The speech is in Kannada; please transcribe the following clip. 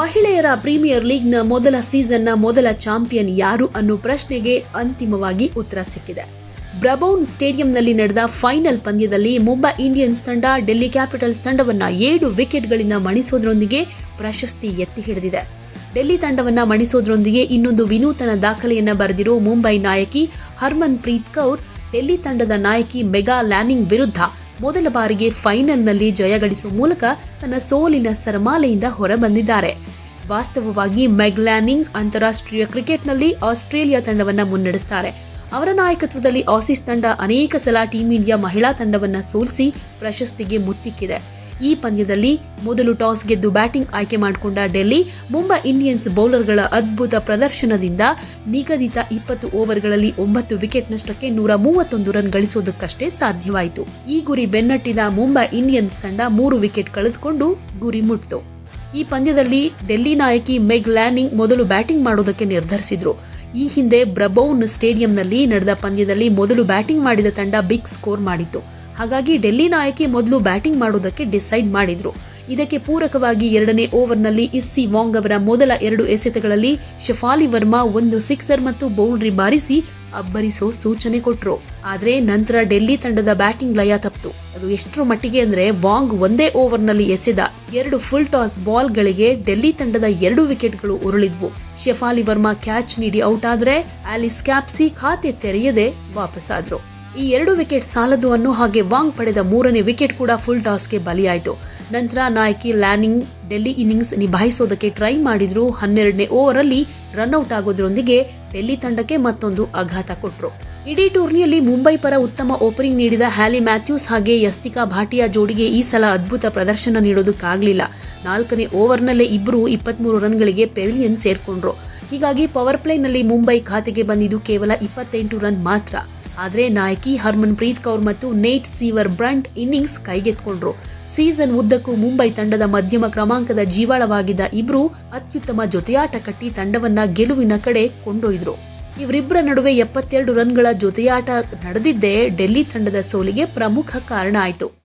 ಮಹಿಳೆಯರ ಪ್ರೀಮಿಯರ್ ಲೀಗ್ನ ಮೊದಲ ಸೀಸನ್ನ ಮೊದಲ ಚಾಂಪಿಯನ್ ಯಾರು ಅನ್ನೋ ಪ್ರಶ್ನೆಗೆ ಅಂತಿಮವಾಗಿ ಉತ್ತರ ಸಿಕ್ಕಿದೆ ಬ್ರಬೌನ್ ಸ್ಟೇಡಿಯಂನಲ್ಲಿ ನಡೆದ ಫೈನಲ್ ಪಂದ್ಯದಲ್ಲಿ ಮುಂಬೈ ಇಂಡಿಯನ್ಸ್ ತಂಡ ಡೆಲ್ಲಿ ಕ್ಯಾಪಿಟಲ್ಸ್ ತಂಡವನ್ನ ಏಳು ವಿಕೆಟ್ಗಳಿಂದ ಮಣಿಸೋದ್ರೊಂದಿಗೆ ಪ್ರಶಸ್ತಿ ಎತ್ತಿ ಹಿಡಿದಿದೆ ಡೆಲ್ಲಿ ತಂಡವನ್ನ ಮಣಿಸೋದ್ರೊಂದಿಗೆ ಇನ್ನೊಂದು ವಿನೂತನ ದಾಖಲೆಯನ್ನ ಬರೆದಿರೋ ಮುಂಬೈ ನಾಯಕಿ ಹರ್ಮನ್ ಪ್ರೀತ್ ಕೌರ್ ಡೆಲ್ಲಿ ತಂಡದ ನಾಯಕಿ ಮೆಗಾ ಲ್ಯಾನಿಂಗ್ ವಿರುದ್ಧ ಮೊದಲ ಬಾರಿಗೆ ಫೈನಲ್ನಲ್ಲಿ ಜಯಗಳಿಸುವ ಮೂಲಕ ತನ್ನ ಸೋಲಿನ ಸರಮಾಲೆಯಿಂದ ಹೊರಬಂದಿದ್ದಾರೆ ವಾಸ್ತವವಾಗಿ ಮೆಗ್ಲ್ಯಾನಿಂಗ್ ಅಂತಾರಾಷ್ಟ್ರೀಯ ಕ್ರಿಕೆಟ್ನಲ್ಲಿ ಆಸ್ಟ್ರೇಲಿಯಾ ತಂಡವನ್ನ ಮುನ್ನಡೆಸುತ್ತಾರೆ ಅವರ ನಾಯಕತ್ವದಲ್ಲಿ ಆಸೀಸ್ ತಂಡ ಅನೇಕ ಸಲ ಟೀಂ ಇಂಡಿಯಾ ಮಹಿಳಾ ತಂಡವನ್ನ ಸೋಲಿಸಿ ಪ್ರಶಸ್ತಿಗೆ ಮುತ್ತಿಕ್ಕಿದೆ ಈ ಪಂದ್ಯದಲ್ಲಿ ಮೊದಲು ಟಾಸ್ ಗೆದ್ದು ಬ್ಯಾಟಿಂಗ್ ಆಯ್ಕೆ ಮಾಡಿಕೊಂಡ ಡೆಲ್ಲಿ ಮುಂಬೈ ಇಂಡಿಯನ್ಸ್ ಬೌಲರ್ಗಳ ಅದ್ಭುತ ಪ್ರದರ್ಶನದಿಂದ ನಿಗದಿತ ಇಪ್ಪತ್ತು ಓವರ್ಗಳಲ್ಲಿ ಒಂಬತ್ತು ವಿಕೆಟ್ ನಷ್ಟಕ್ಕೆ ನೂರ ಮೂವತ್ತೊಂದು ರನ್ ಗಳಿಸೋದಕ್ಕಷ್ಟೇ ಸಾಧ್ಯವಾಯಿತು ಈ ಗುರಿ ಬೆನ್ನಟ್ಟಿದ ಮುಂಬೈ ಇಂಡಿಯನ್ಸ್ ತಂಡ ಮೂರು ವಿಕೆಟ್ ಕಳೆದುಕೊಂಡು ಗುರಿ ಮುಟ್ಟಿತು ಈ ಪಂದ್ಯದಲ್ಲಿ ಡೆಲ್ಲಿ ನಾಯಕಿ ಮೆಗ್ ಲ್ಯಾನಿಂಗ್ ಮೊದಲು ಬ್ಯಾಟಿಂಗ್ ಮಾಡೋದಕ್ಕೆ ನಿರ್ಧರಿಸಿದ್ರು ಈ ಹಿಂದೆ ಬ್ರಬೌನ್ ಸ್ಟೇಡಿಯಂನಲ್ಲಿ ನಡೆದ ಪಂದ್ಯದಲ್ಲಿ ಮೊದಲು ಬ್ಯಾಟಿಂಗ್ ಮಾಡಿದ ತಂಡ ಬಿಗ್ ಸ್ಕೋರ್ ಮಾಡಿತ್ತು ಹಾಗಾಗಿ ಡೆಲ್ಲಿ ನಾಯಕಿ ಮೊದಲು ಬ್ಯಾಟಿಂಗ್ ಮಾಡೋದಕ್ಕೆ ಡಿಸೈಡ್ ಮಾಡಿದ್ರು ಇದಕ್ಕೆ ಪೂರಕವಾಗಿ ಎರಡನೇ ಓವರ್ನಲ್ಲಿ ಇಸ್ಸಿ ವಾಂಗ್ ಅವರ ಮೊದಲ ಎರಡು ಎಸೆತಗಳಲ್ಲಿ ಶಫಾಲಿ ವರ್ಮಾ ಒಂದು ಸಿಕ್ಸರ್ ಮತ್ತು ಬೌಂಡ್ರಿ ಬಾರಿಸಿ ಅಬ್ಬರಿಸೋ ಸೂಚನೆ ಕೊಟ್ರು ಆದ್ರೆ ನಂತರ ಡೆಲ್ಲಿ ತಂಡದ ಬ್ಯಾಟಿಂಗ್ ಲಯ ತಪ್ಪಿತು ಅದು ಎಷ್ಟರ ಮಟ್ಟಿಗೆ ಅಂದ್ರೆ ವಾಂಗ್ ಒಂದೇ ಓವರ್ನಲ್ಲಿ ಎಸೆದ ಎರಡು ಫುಲ್ ಟಾಸ್ ಬಾಲ್ಗಳಿಗೆ ಡೆಲ್ಲಿ ತಂಡದ ಎರಡು ವಿಕೆಟ್ಗಳು ಉರುಳಿದ್ವು ಶೆಫಾಲಿ ವರ್ಮಾ ಕ್ಯಾಚ್ ನೀಡಿ ಔಟ್ ಆದ್ರೆ ಆಲಿಸ್ ಕ್ಯಾಪ್ಸಿ ಖಾತೆ ತೆರೆಯದೆ ವಾಪಸ್ಸಾದ್ರು ಈ ಎರಡು ವಿಕೆಟ್ ಸಾಲದು ಅನ್ನೋ ಹಾಗೆ ವಾಂಗ್ ಪಡೆದ ಮೂರನೇ ವಿಕೆಟ್ ಕೂಡ ಫುಲ್ ಟಾಸ್ಗೆ ಬಲಿಯಾಯಿತು ನಂತರ ನಾಯಕಿ ಲ್ಯಾನಿಂಗ್ ಡೆಲ್ಲಿ ಇನ್ನಿಂಗ್ಸ್ ನಿಭಾಯಿಸೋದಕ್ಕೆ ಟ್ರೈ ಮಾಡಿದ್ರು ಹನ್ನೆರಡನೇ ಓವರಲ್ಲಿ ರನ್ಔಟ್ ಆಗೋದ್ರೊಂದಿಗೆ ಡೆಲ್ಲಿ ತಂಡಕ್ಕೆ ಮತ್ತೊಂದು ಆಘಾತ ಕೊಟ್ರು ಇಡೀ ಟೂರ್ನಿಯಲ್ಲಿ ಮುಂಬೈ ಪರ ಉತ್ತಮ ಓಪನಿಂಗ್ ನೀಡಿದ ಹ್ಯಾಲಿ ಮ್ಯಾಥ್ಯೂಸ್ ಹಾಗೆ ಯಸ್ತಿಕಾ ಭಾಟಿಯಾ ಜೋಡಿಗೆ ಈ ಸಲ ಅದ್ಭುತ ಪ್ರದರ್ಶನ ನೀಡೋದಕ್ಕಾಗಲಿಲ್ಲ ನಾಲ್ಕನೇ ಓವರ್ನಲ್ಲೇ ಇಬ್ಬರು ಇಪ್ಪತ್ಮೂರು ರನ್ಗಳಿಗೆ ಪೆವಿಲಿಯನ್ ಸೇರ್ಕೊಂಡ್ರು ಹೀಗಾಗಿ ಪವರ್ ಪ್ಲೇನಲ್ಲಿ ಮುಂಬೈ ಖಾತೆಗೆ ಬಂದಿದ್ದು ಕೇವಲ ಇಪ್ಪತ್ತೆಂಟು ರನ್ ಮಾತ್ರ ಆದರೆ ನಾಯಕಿ ಹರ್ಮನ್ ಪ್ರೀತ್ ಕೌರ್ ಮತ್ತು ನೇಟ್ ಸೀವರ್ ಬ್ರಂಟ್ ಇನ್ನಿಂಗ್ಸ್ ಕೈಗೆತ್ಕೊಂಡ್ರು ಸೀಸನ್ ಉದ್ದಕ್ಕೂ ಮುಂಬೈ ತಂಡದ ಮಧ್ಯಮ ಕ್ರಮಾಂಕದ ಜೀವಾಳವಾಗಿದ್ದ ಇಬ್ರು ಅತ್ಯುತ್ತಮ ಜೊತೆಯಾಟ ಕಟ್ಟಿ ತಂಡವನ್ನ ಗೆಲುವಿನ ಕಡೆ ಕೊಂಡೊಯ್ದ್ರು ಇವರಿಬ್ಬರ ನಡುವೆ ಎಪ್ಪತ್ತೆರಡು ರನ್ಗಳ ಜೊತೆಯಾಟ ನಡೆದಿದ್ದೇ ಡೆಲ್ಲಿ ತಂಡದ ಸೋಲಿಗೆ ಪ್ರಮುಖ ಕಾರಣ ಆಯಿತು